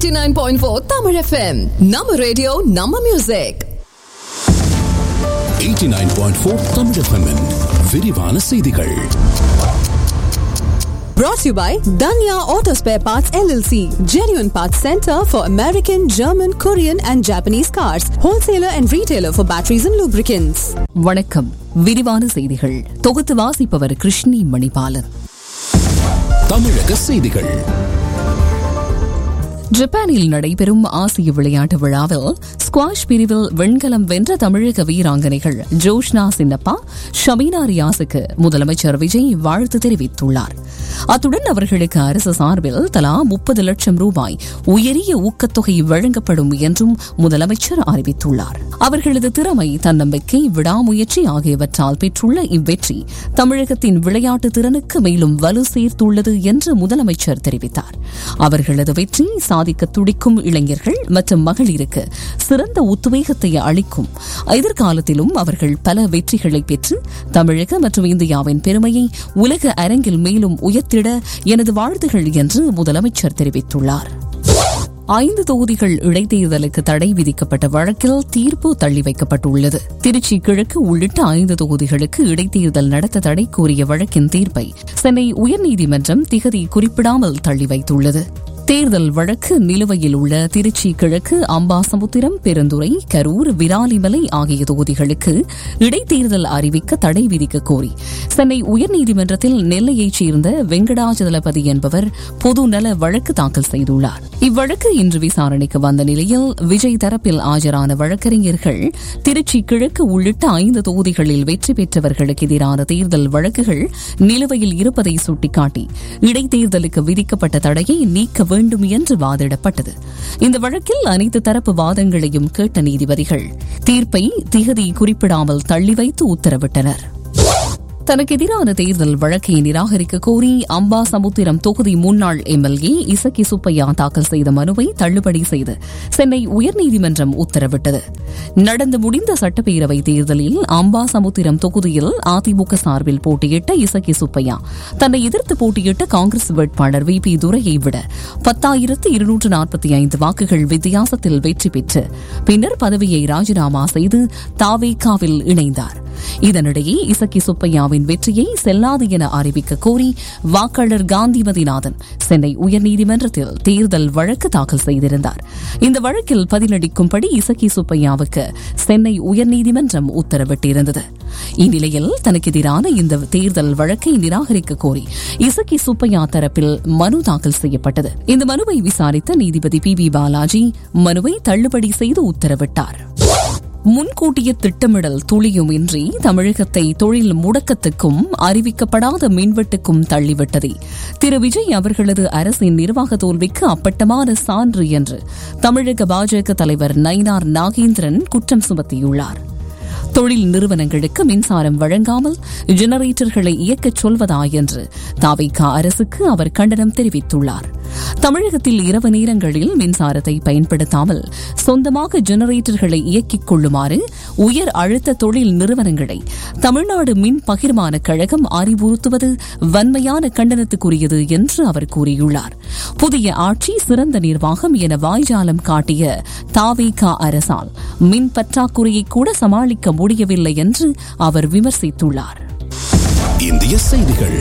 89.4 Tamil FM. Nama radio, Nama music. 89.4 Tamil FM -இன் விரிவான செய்திகள் Brought to you by Danya Auto Spare Parts LLC. Genuine Parts Center for American, German, Korean and Japanese cars. Wholesaler and retailer for batteries and lubricants. வணக்கம் விரிவான செய்திகள் தொகுத்து வாசிப்பவர் கிருஷ்ணி மணிபாலன் தமிழக செய்திகள் ஜப்பானில் நடைபெறும் ஆசிய விளையாட்டு விழாவில் ஸ்குவாஷ் பிரிவில் வெண்கலம் வென்ற தமிழக வீராங்கனைகள் ஜோஷ்னா சின்னப்பா ஷமீனா ரியாஸுக்கு முதலமைச்சர் விஜய் வாழ்த்து தெரிவித்துள்ளார் அத்துடன் அவர்களுக்கு அரசு சார்பில் தலா முப்பது லட்சம் ரூபாய் உயரிய ஊக்கத்தொகை வழங்கப்படும் என்றும் முதலமைச்சர் அறிவித்துள்ளார் அவர்களது திறமை தன்னம்பிக்கை விடாமுயற்சி ஆகியவற்றால் பெற்றுள்ள இவ்வெற்றி தமிழகத்தின் விளையாட்டு திறனுக்கு மேலும் வலு சேர்த்துள்ளது என்று முதலமைச்சர் தெரிவித்தார் அவர்களது வெற்றி சாதிக்க துடிக்கும் இளைஞர்கள் மற்றும் மகளிருக்கு சிறந்த உத்வேகத்தை அளிக்கும் எதிர்காலத்திலும் அவர்கள் பல வெற்றிகளை பெற்று தமிழக மற்றும் இந்தியாவின் பெருமையை உலக அரங்கில் மேலும் உயர்த்திட எனது வாழ்த்துகள் என்று முதலமைச்சர் தெரிவித்துள்ளார் ஐந்து தொகுதிகள் இடைத்தேர்தலுக்கு தடை விதிக்கப்பட்ட வழக்கில் தீர்ப்பு தள்ளி வைக்கப்பட்டுள்ளது திருச்சி கிழக்கு உள்ளிட்ட ஐந்து தொகுதிகளுக்கு இடைத்தேர்தல் நடத்த தடை கோரிய வழக்கின் தீர்ப்பை சென்னை உயர்நீதிமன்றம் திகதி குறிப்பிடாமல் தள்ளி வைத்துள்ளது தேர்தல் வழக்கு நிலுவையில் உள்ள திருச்சி கிழக்கு அம்பாசமுத்திரம் பெருந்துறை கரூர் விராலிமலை ஆகிய தொகுதிகளுக்கு இடைத்தேர்தல் அறிவிக்க தடை விதிக்க கோரி சென்னை உயர்நீதிமன்றத்தில் நெல்லையைச் சேர்ந்த வெங்கடாஜலபதி என்பவர் பொது நல வழக்கு தாக்கல் செய்துள்ளார் இவ்வழக்கு இன்று விசாரணைக்கு வந்த நிலையில் விஜய் தரப்பில் ஆஜரான வழக்கறிஞர்கள் திருச்சி கிழக்கு உள்ளிட்ட ஐந்து தொகுதிகளில் வெற்றி பெற்றவர்களுக்கு எதிரான தேர்தல் வழக்குகள் நிலுவையில் இருப்பதை சுட்டிக்காட்டி இடைத்தேர்தலுக்கு விதிக்கப்பட்ட தடையை நீக்க வேண்டும் என்று வாதிடப்பட்டது இந்த வழக்கில் அனைத்து தரப்பு வாதங்களையும் கேட்ட நீதிபதிகள் தீர்ப்பை திகதி குறிப்பிடாமல் தள்ளி வைத்து உத்தரவிட்டனர் தனக்கு எதிரான தேர்தல் வழக்கை நிராகரிக்க கோரி அம்பாசமுத்திரம் தொகுதி முன்னாள் எம்எல்ஏ இசக்கி சுப்பையா தாக்கல் செய்த மனுவை தள்ளுபடி செய்து சென்னை உயர்நீதிமன்றம் உத்தரவிட்டது நடந்து முடிந்த சட்டப்பேரவை தேர்தலில் அம்பாசமுத்திரம் தொகுதியில் அதிமுக சார்பில் போட்டியிட்ட இசக்கி சுப்பையா தன்னை எதிர்த்து போட்டியிட்ட காங்கிரஸ் வேட்பாளர் வி பி துரையை விட பத்தாயிரத்து இருநூற்று நாற்பத்தி ஐந்து வாக்குகள் வித்தியாசத்தில் வெற்றி பெற்று பின்னர் பதவியை ராஜினாமா செய்து தாவேகாவில் இணைந்தார் இதனிடையே இசக்கி சுப்பையாவின் வெற்றியை செல்லாது என அறிவிக்க கோரி வாக்காளர் காந்திமதிநாதன் சென்னை உயர்நீதிமன்றத்தில் தேர்தல் வழக்கு தாக்கல் செய்திருந்தார் இந்த வழக்கில் பதிலளிக்கும்படி இசக்கி சுப்பையாவுக்கு சென்னை உயர்நீதிமன்றம் உத்தரவிட்டிருந்தது இந்நிலையில் தனக்கு எதிரான இந்த தேர்தல் வழக்கை நிராகரிக்க கோரி இசக்கி சுப்பையா தரப்பில் மனு தாக்கல் செய்யப்பட்டது இந்த மனுவை விசாரித்த நீதிபதி பி பி பாலாஜி மனுவை தள்ளுபடி செய்து உத்தரவிட்டார் முன்கூட்டிய திட்டமிடல் துளியுமின்றி தமிழகத்தை தொழில் முடக்கத்துக்கும் அறிவிக்கப்படாத மின்வெட்டுக்கும் தள்ளிவிட்டதே திரு விஜய் அவர்களது அரசின் நிர்வாக தோல்விக்கு அப்பட்டமான சான்று என்று தமிழக பாஜக தலைவர் நயினார் நாகேந்திரன் குற்றம் சுமத்தியுள்ளார் தொழில் நிறுவனங்களுக்கு மின்சாரம் வழங்காமல் ஜெனரேட்டர்களை இயக்கச் சொல்வதா என்று தாவைக்கா அரசுக்கு அவர் கண்டனம் தெரிவித்துள்ளார் தமிழகத்தில் இரவு நேரங்களில் மின்சாரத்தை பயன்படுத்தாமல் சொந்தமாக ஜெனரேட்டர்களை இயக்கிக் கொள்ளுமாறு உயர் அழுத்த தொழில் நிறுவனங்களை தமிழ்நாடு மின் பகிர்மான கழகம் அறிவுறுத்துவது வன்மையான கண்டனத்துக்குரியது என்று அவர் கூறியுள்ளார் புதிய ஆட்சி சிறந்த நிர்வாகம் என வாய்ஜாலம் காட்டிய தாவேகா அரசால் மின் பற்றாக்குறையை கூட சமாளிக்க முடியவில்லை என்று அவர் விமர்சித்துள்ளார் இந்திய செய்திகள்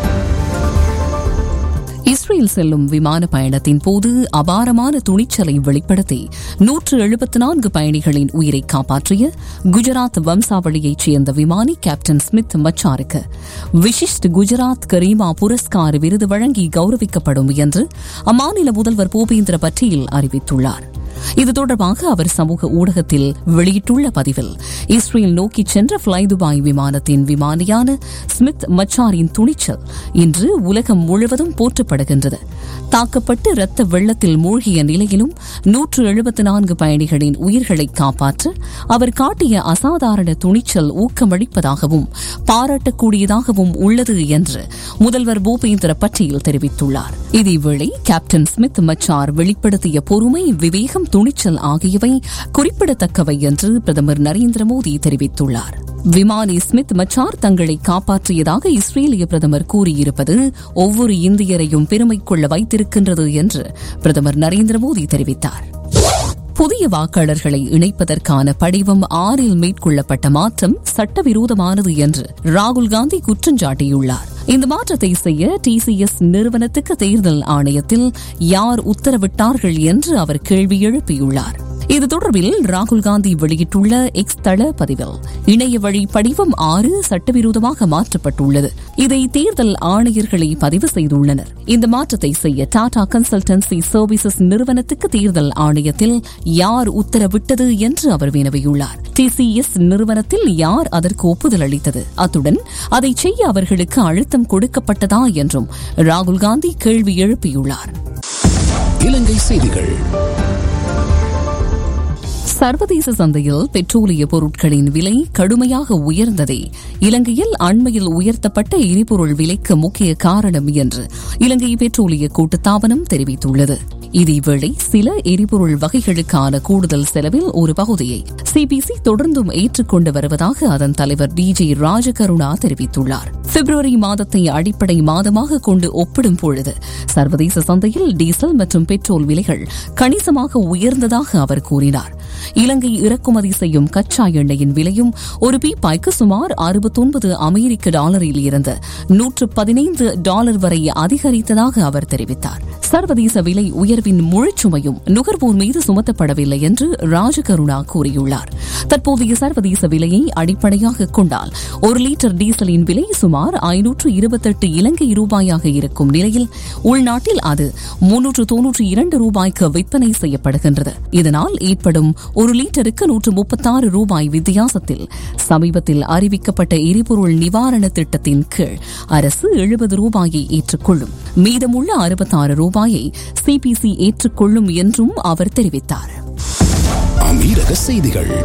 இஸ்ரேல் செல்லும் விமான பயணத்தின் போது அபாரமான துணிச்சலை வெளிப்படுத்தி நூற்று எழுபத்தி நான்கு பயணிகளின் உயிரை காப்பாற்றிய குஜராத் வம்சாவளியைச் சேர்ந்த விமானி கேப்டன் ஸ்மித் மச்சாருக்கு விசிஷ்ட் குஜராத் கரீமா புரஸ்கார் விருது வழங்கி கௌரவிக்கப்படும் என்று அம்மாநில முதல்வர் பூபேந்திர பட்டேல் அறிவித்துள்ளார் இது தொடர்பாக அவர் சமூக ஊடகத்தில் வெளியிட்டுள்ள பதிவில் இஸ்ரேல் நோக்கிச் சென்ற பிளை துபாய் விமானத்தின் விமானியான ஸ்மித் மச்சாரின் துணிச்சல் இன்று உலகம் முழுவதும் போற்றப்படுகின்றது தாக்கப்பட்டு இரத்த வெள்ளத்தில் மூழ்கிய நிலையிலும் நூற்று எழுபத்தி நான்கு பயணிகளின் உயிர்களை காப்பாற்ற அவர் காட்டிய அசாதாரண துணிச்சல் ஊக்கமளிப்பதாகவும் பாராட்டக்கூடியதாகவும் உள்ளது என்று முதல்வர் பூபேந்திர பட்டேல் தெரிவித்துள்ளார் இதேவேளை கேப்டன் ஸ்மித் மச்சார் வெளிப்படுத்திய பொறுமை விவேகம் துணிச்சல் ஆகியவை குறிப்பிடத்தக்கவை என்று பிரதமர் நரேந்திர மோடி தெரிவித்துள்ளார் விமானி ஸ்மித் மச்சார் தங்களை காப்பாற்றியதாக இஸ்ரேலிய பிரதமர் கூறியிருப்பது ஒவ்வொரு இந்தியரையும் பெருமை கொள்ள வைத்திருக்கின்றது என்று பிரதமர் நரேந்திர மோடி தெரிவித்தார் புதிய வாக்காளர்களை இணைப்பதற்கான படிவம் ஆறில் மேற்கொள்ளப்பட்ட மாற்றம் சட்டவிரோதமானது என்று ராகுல் காந்தி குற்றஞ்சாட்டியுள்ளார் இந்த மாற்றத்தை செய்ய டிசிஎஸ் நிறுவனத்துக்கு தேர்தல் ஆணையத்தில் யார் உத்தரவிட்டார்கள் என்று அவர் கேள்வி எழுப்பியுள்ளார் இது தொடர்பில் ராகுல் காந்தி வெளியிட்டுள்ள எக்ஸ் தள பதிவில் இணைய வழி படிவம் ஆறு சட்டவிரோதமாக மாற்றப்பட்டுள்ளது இதை தேர்தல் ஆணையர்களை பதிவு செய்துள்ளனர் இந்த மாற்றத்தை செய்ய டாடா கன்சல்டன்சி சர்வீசஸ் நிறுவனத்துக்கு தேர்தல் ஆணையத்தில் யார் உத்தரவிட்டது என்று அவர் வினவியுள்ளார் டிசிஎஸ் நிறுவனத்தில் யார் அதற்கு ஒப்புதல் அளித்தது அத்துடன் அதை செய்ய அவர்களுக்கு அழுத்தம் கொடுக்கப்பட்டதா என்றும் ராகுல் காந்தி கேள்வி எழுப்பியுள்ளார் இலங்கை செய்திகள் சர்வதேச சந்தையில் பெட்ரோலிய பொருட்களின் விலை கடுமையாக உயர்ந்ததே இலங்கையில் அண்மையில் உயர்த்தப்பட்ட எரிபொருள் விலைக்கு முக்கிய காரணம் என்று இலங்கை பெட்ரோலிய கூட்டுத்தாபனம் தெரிவித்துள்ளது இதேவேளை சில எரிபொருள் வகைகளுக்கான கூடுதல் செலவில் ஒரு பகுதியை சிபிசி தொடர்ந்தும் ஏற்றுக்கொண்டு வருவதாக அதன் தலைவர் டி ஜே ராஜகருணா தெரிவித்துள்ளார் பிப்ரவரி மாதத்தை அடிப்படை மாதமாக கொண்டு ஒப்பிடும் பொழுது சர்வதேச சந்தையில் டீசல் மற்றும் பெட்ரோல் விலைகள் கணிசமாக உயர்ந்ததாக அவர் கூறினார் இலங்கை இறக்குமதி செய்யும் கச்சா எண்ணெயின் விலையும் ஒரு பீப்பாய்க்கு சுமார் அறுபத்தொன்பது அமெரிக்க டாலரில் இருந்து நூற்று பதினைந்து டாலர் வரை அதிகரித்ததாக அவர் தெரிவித்தார் சர்வதேச விலை உயர்வின் முழுச்சுமையும் நுகர்வோர் மீது சுமத்தப்படவில்லை என்று ராஜகருணா கூறியுள்ளார் தற்போதைய சர்வதேச விலையை அடிப்படையாக கொண்டால் ஒரு லிட்டர் டீசலின் விலை சுமார் ஐநூற்று இருபத்தெட்டு இலங்கை ரூபாயாக இருக்கும் நிலையில் உள்நாட்டில் அது முன்னூற்று தொன்னூற்றி இரண்டு ரூபாய்க்கு விற்பனை செய்யப்படுகின்றது இதனால் ஏற்படும் ஒரு லிட்டருக்கு நூற்று முப்பத்தாறு ரூபாய் வித்தியாசத்தில் சமீபத்தில் அறிவிக்கப்பட்ட எரிபொருள் நிவாரண திட்டத்தின் கீழ் அரசு எழுபது ரூபாயை ஏற்றுக்கொள்ளும் மீதமுள்ள அறுபத்தாறு ரூபாயை சிபிசி ஏற்றுக்கொள்ளும் என்றும் அவர் தெரிவித்தார் அமீரக செய்திகள்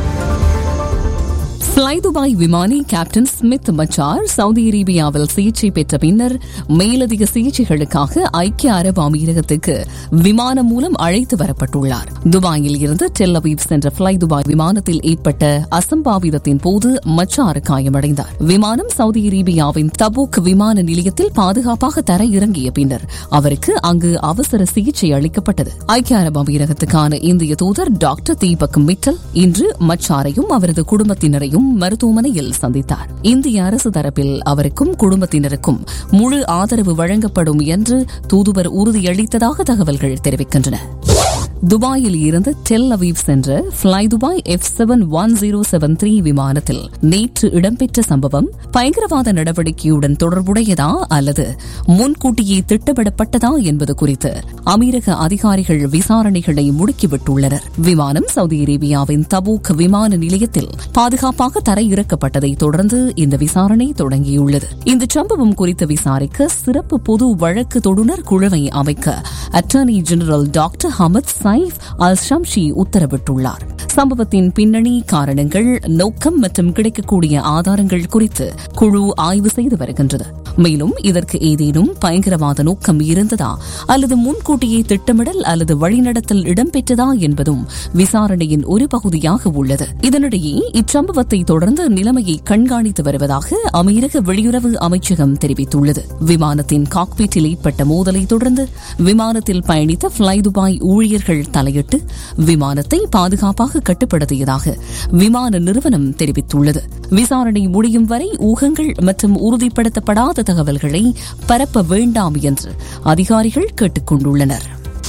ஃப்ளை துபாய் விமானி கேப்டன் ஸ்மித் மச்சார் சவுதி அரேபியாவில் சிகிச்சை பெற்ற பின்னர் மேலதிக சிகிச்சைகளுக்காக ஐக்கிய அரபு அமீரகத்துக்கு விமானம் மூலம் அழைத்து வரப்பட்டுள்ளார் துபாயில் இருந்து டெல் அவீவ் சென்ற ஃப்ளை துபாய் விமானத்தில் ஏற்பட்ட அசம்பாவிதத்தின் போது மச்சார் காயமடைந்தார் விமானம் சவுதி அரேபியாவின் தபூக் விமான நிலையத்தில் பாதுகாப்பாக தரையிறங்கிய பின்னர் அவருக்கு அங்கு அவசர சிகிச்சை அளிக்கப்பட்டது ஐக்கிய அரபு அமீரகத்துக்கான இந்திய தூதர் டாக்டர் தீபக் மிட்டல் இன்று மச்சாரையும் அவரது குடும்பத்தினரையும் மருத்துவமனையில் சந்தித்தார் இந்திய அரசு தரப்பில் அவருக்கும் குடும்பத்தினருக்கும் முழு ஆதரவு வழங்கப்படும் என்று தூதுவர் உறுதியளித்ததாக தகவல்கள் தெரிவிக்கின்றன துபாயில் இருந்து டெல் அவீவ் சென்ற fly Dubai F seven one zero seven three விமானத்தில் நேற்று இடம்பெற்ற சம்பவம் பயங்கரவாத நடவடிக்கையுடன் தொடர்புடையதா அல்லது முன்கூட்டியே திட்டமிடப்பட்டதா என்பது குறித்து அமீரக அதிகாரிகள் விசாரணைகளை முடுக்கிவிட்டுள்ளனர் விமானம் சவுதி அரேபியாவின் தபூக் விமான நிலையத்தில் பாதுகாப்பாக தரையிறக்கப்பட்டதை தொடர்ந்து இந்த விசாரணை தொடங்கியுள்ளது இந்த சம்பவம் குறித்து விசாரிக்க சிறப்பு பொது வழக்கு தொடுநர் குழுவை அமைக்க attorney general doctor Hamad Saif Al Shamsi உத்தரவிட்டுள்ளார் சம்பவத்தின் பின்னணி காரணங்கள் நோக்கம் மற்றும் கிடைக்கக்கூடிய ஆதாரங்கள் குறித்து குழு ஆய்வு செய்து வருகின்றது மேலும் இதற்கு ஏதேனும் பயங்கரவாத நோக்கம் இருந்ததா அல்லது முன்கூட்டியே திட்டமிடல் அல்லது வழிநடத்தல் இடம்பெற்றதா என்பதும் விசாரணையின் ஒரு பகுதியாக உள்ளது இதனிடையே இச்சம்பவத்தை தொடர்ந்து நிலைமையை கண்காணித்து வருவதாக அமீரக வெளியுறவு அமைச்சகம் தெரிவித்துள்ளது விமானத்தின் காக்பீட்டில் ஏற்பட்ட மோதலை தொடர்ந்து விமானத்தில் பயணித்த ஃப்ளை துபாய் ஊழியர்கள் தலையிட்டு விமானத்தை பாதுகாப்பாக கட்டுப்படுத்தியதாக விமான நிறுவனம் தெரிவித்துள்ளது விசாரணை முடியும் வரை ஊகங்கள் மற்றும் உறுதிப்படுத்தப்படாத தகவல்களை பரப்ப வேண்டாம் என்று அதிகாரிகள் கேட்டுக் கொண்டுள்ளனர்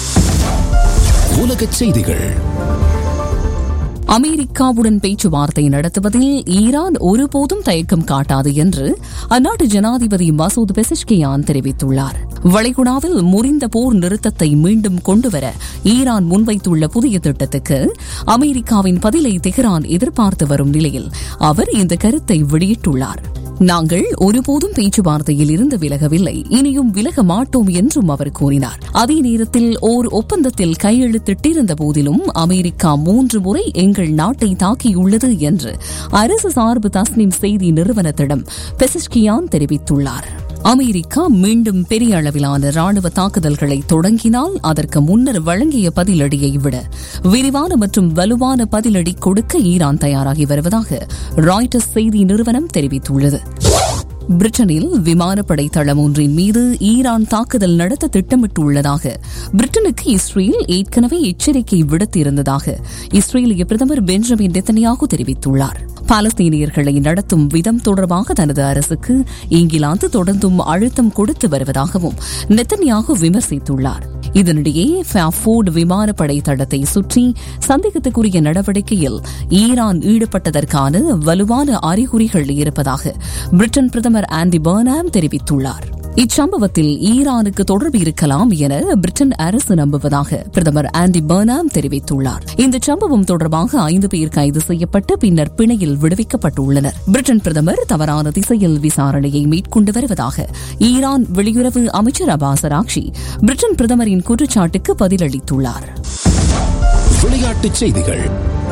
உலகச் செய்திகள் அமெரிக்காவுடன் பேச்சுவார்த்தை நடத்துவதில் ஈரான் ஒருபோதும் தயக்கம் காட்டாது என்று அந்நாட்டு ஜனாதிபதி மசூத் பெசிஷ்கியான் தெரிவித்துள்ளார் வளைகுடாவில் முறிந்த போர் நிறுத்தத்தை மீண்டும் கொண்டுவர ஈரான் முன்வைத்துள்ள புதிய திட்டத்துக்கு அமெரிக்காவின் பதிலை தெஹ்ரான் எதிர்பார்த்து வரும் நிலையில் அவர் இந்த கருத்தை வெளியிட்டுள்ளார் நாங்கள் ஒருபோதும் பேச்சுவார்த்தையில் இருந்து விலகவில்லை இனியும் விலக மாட்டோம் என்றும் அவர் கூறினார் அதே நேரத்தில் ஓர் ஒப்பந்தத்தில் கையெழுத்திட்டிருந்த போதிலும் அமெரிக்கா மூன்று முறை எங்கள் நாட்டை தாக்கியுள்ளது என்று அரசு சார்பு தஸ்னிம் செய்தி நிறுவனத்திடம் பெசிஷ்கியான் தெரிவித்துள்ளார் அமெரிக்கா மீண்டும் பெரிய அளவிலான ராணுவ தாக்குதல்களை தொடங்கினால் அதற்கு முன்னர் வழங்கிய பதிலடியை விட விரிவான மற்றும் வலுவான பதிலடி கொடுக்க ஈரான் தயாராகி வருவதாக ராய்டர்ஸ் செய்தி நிறுவனம் தெரிவித்துள்ளது பிரிட்டனில் விமானப்படை தளம் ஒன்றின் மீது ஈரான் தாக்குதல் நடத்த திட்டமிட்டுள்ளதாக பிரிட்டனுக்கு இஸ்ரேல் ஏற்கனவே எச்சரிக்கை விடுத்திருந்ததாக இஸ்ரேலிய பிரதமர் பெஞ்சமின் நெத்தனியாகு தெரிவித்துள்ளார் பாலஸ்தீனியர்களை நடத்தும் விதம் தொடர்பாக தனது அரசுக்கு இங்கிலாந்து தொடர்ந்தும் அழுத்தம் கொடுத்து வருவதாகவும் நெத்தனியாகு விமர்சித்துள்ளார் இதனிடையே ஃபோர்டு விமானப்படை தடத்தை சுற்றி சந்தேகத்துக்குரிய நடவடிக்கையில் ஈரான் ஈடுபட்டதற்கான வலுவான அறிகுறிகள் இருப்பதாக பிரிட்டன் பிரதமர் ஆண்டி பர்னாம் தெரிவித்துள்ளார் இச்சம்பவத்தில் ஈரானுக்கு தொடர்பு இருக்கலாம் என பிரிட்டன் அரசு நம்புவதாக பிரதமர் ஆண்டி பர்னாம் தெரிவித்துள்ளார் இந்த சம்பவம் தொடர்பாக ஐந்து பேர் கைது செய்யப்பட்டு பின்னர் பிணையில் விடுவிக்கப்பட்டுள்ளனர் பிரிட்டன் பிரதமர் தவறான திசையில் விசாரணையை மேற்கொண்டு வருவதாக ஈரான் வெளியுறவு அமைச்சர் அபாஸ் அராக்ஷி பிரிட்டன் பிரதமரின் குற்றச்சாட்டுக்கு பதிலளித்துள்ளார் விளையாட்டுச் செய்திகள்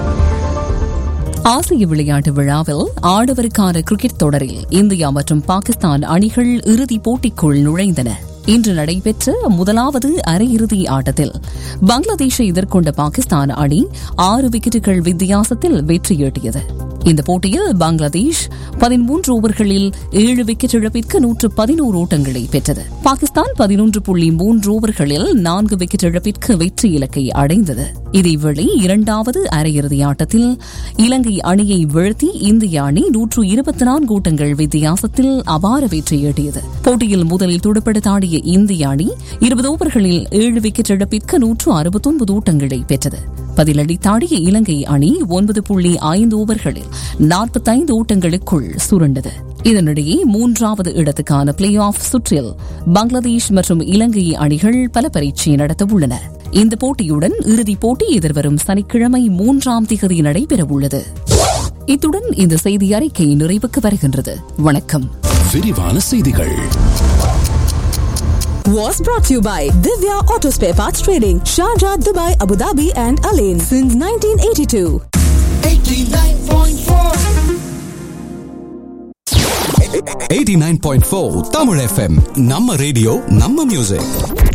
ஆசிய விளையாட்டு விழாவில் ஆடவருக்கான கிரிக்கெட் தொடரில் இந்தியா மற்றும் பாகிஸ்தான் அணிகள் இறுதிப் போட்டிக்குள் நுழைந்தன இன்று நடைபெற்ற முதலாவது அரையிறுதி ஆட்டத்தில் பங்களாதேஷை எதிர்கொண்ட பாகிஸ்தான் அணி ஆறு விக்கெட்டுகள் வித்தியாசத்தில் வெற்றியீட்டியது இந்த போட்டியில் பங்களாதேஷ் பதிமூன்று ஓவர்களில் ஏழு விக்கெட் இழப்பிற்கு நூற்று பதினோரு ஓட்டங்களை பெற்றது பாகிஸ்தான் பதினொன்று புள்ளி மூன்று ஓவர்களில் நான்கு விக்கெட் இழப்பிற்கு வெற்றி இலக்கை அடைந்தது இதேவேளை இரண்டாவது அரையிறுதி ஆட்டத்தில் இலங்கை அணியை வீழ்த்தி இந்திய அணி நூற்று இருபத்தி நான்கு ஓட்டங்கள் வித்தியாசத்தில் அபார வெற்றி ஈட்டியது போட்டியில் முதலில் துடுப்படுத்த ஆடிய இந்திய அணி இருபது ஓவர்களில் ஏழு விக்கெட் இழப்பிற்கு நூற்று அறுபத்தொன்பது ஓட்டங்களை பெற்றது பதிலளித்தாடிய இலங்கை அணி ஒன்பது புள்ளி ஐந்து ஓவர்களில் நாற்பத்தைந்து ஓட்டங்களுக்குள் சுருண்டது இதனிடையே மூன்றாவது இடத்துக்கான பிளே ஆஃப் சுற்றில் பங்களாதேஷ் மற்றும் இலங்கை அணிகள் பல பரீட்சை நடத்த உள்ளன இந்த போட்டியுடன் இறுதிப் போட்டி எதிர்வரும் சனிக்கிழமை மூன்றாம் திகதி நடைபெறவுள்ளது இத்துடன் இந்த செய்தி அறிக்கை நிறைவுக்கு வருகின்றது வணக்கம் விரிவான செய்திகள் Was brought to you by Divya Auto Spare Parts Trading, Sharjah, Dubai, Abu Dhabi, and Alain since 1982. 89.4 Tamil FM நம்ம ரேடியோ நம்ம மியூசிக்